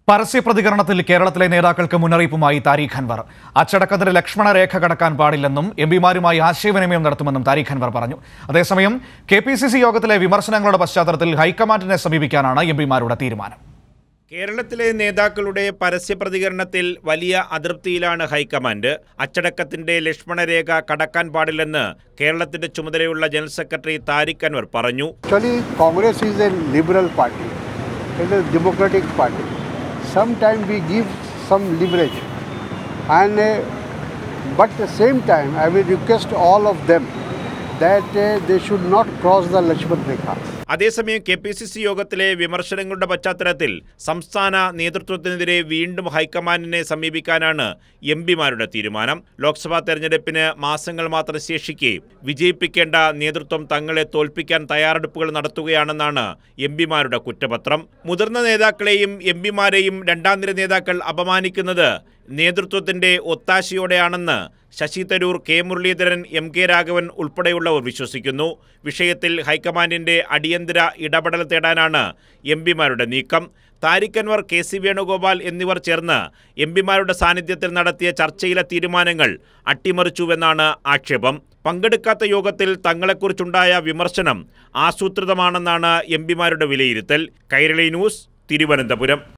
പരസ്യ പ്രതികരണത്തിൽ കേരളത്തിലെ നേതാക്കൾക്ക് മുന്നറിയിപ്പുമായി താരിഖ് അൻവർ അച്ചടക്കത്തിന് ലക്ഷ്മണ രേഖ കടക്കാൻ പാടില്ലെന്നും എം പിമാരുമായി ആശയവിനിമയം നടത്തുമെന്നും താരിഖ് അൻവർ പറഞ്ഞു അതേസമയം കെ പി സി സി യോഗത്തിലെ വിമർശനങ്ങളുടെ പശ്ചാത്തലത്തിൽ ഹൈക്കമാൻഡിനെ സമീപിക്കാനാണ് എം പിമാരുടെ തീരുമാനം കേരളത്തിലെ നേതാക്കളുടെ പരസ്യ പ്രതികരണത്തിൽ വലിയ അതൃപ്തിയിലാണ് ഹൈക്കമാൻഡ് അച്ചടക്കത്തിന്റെ ലക്ഷ്മണരേഖ കടക്കാൻ പാടില്ലെന്ന് കേരളത്തിന്റെ ചുമതലയുള്ള ജനറൽ സെക്രട്ടറി താരിഖ് അൻവർ പറഞ്ഞു Actually, Congress is a liberal party. It is a democratic party. Sometimes we give some leverage, and uh, but at the same time, I will request all of them that uh, they should not cross the Lakshman Rekha. അതേസമയം K P C C യോഗത്തിലെ വിമർശനങ്ങളുടെ പശ്ചാത്തലത്തിൽ സംസ്ഥാന നേതൃത്വത്തിനെതിരെ വീണ്ടും ഹൈക്കമാൻഡിനെ സമീപിക്കാനാണ് M പിമാരുടെ തീരുമാനം ലോക്സഭാ തെരഞ്ഞെടുപ്പിന് മാസങ്ങൾ മാത്രം ശേഷിക്കെ വിജയിപ്പിക്കേണ്ട നേതൃത്വം തങ്ങളെ തോൽപ്പിക്കാൻ തയ്യാറെടുപ്പുകൾ നടത്തുകയാണെന്നാണ് എം പിമാരുടെ കുറ്റപത്രം മുതിർന്ന നേതാക്കളെയും എം പിമാരെയും രണ്ടാം നിര നേതാക്കൾ അപമാനിക്കുന്നത് നേതൃത്വത്തിന്റെ ഒത്താശയോടെയാണെന്ന് Shashi Tharoor K Muraleedharan M K Raghavan ഉൾപ്പെടെയുള്ളവർ വിശ്വസിക്കുന്നു വിഷയത്തിൽ ഹൈക്കമാൻഡിന്റെ അടിയന്തര ഇടപെടൽ തേടാനാണ് എം പിമാരുടെ നീക്കം താരിഖ് അൻവർ കെ സി വേണുഗോപാൽ എന്നിവർ ചേർന്ന് എം പിമാരുടെ സാന്നിധ്യത്തിൽ നടത്തിയ ചർച്ചയിലെ തീരുമാനങ്ങൾ അട്ടിമറിച്ചുവെന്നാണ് ആക്ഷേപം പങ്കെടുക്കാത്ത യോഗത്തിൽ തങ്ങളെക്കുറിച്ചുണ്ടായ വിമർശനം ആസൂത്രിതമാണെന്നാണ് എം പിമാരുടെ വിലയിരുത്തൽ കൈരളി ന്യൂസ് തിരുവനന്തപുരം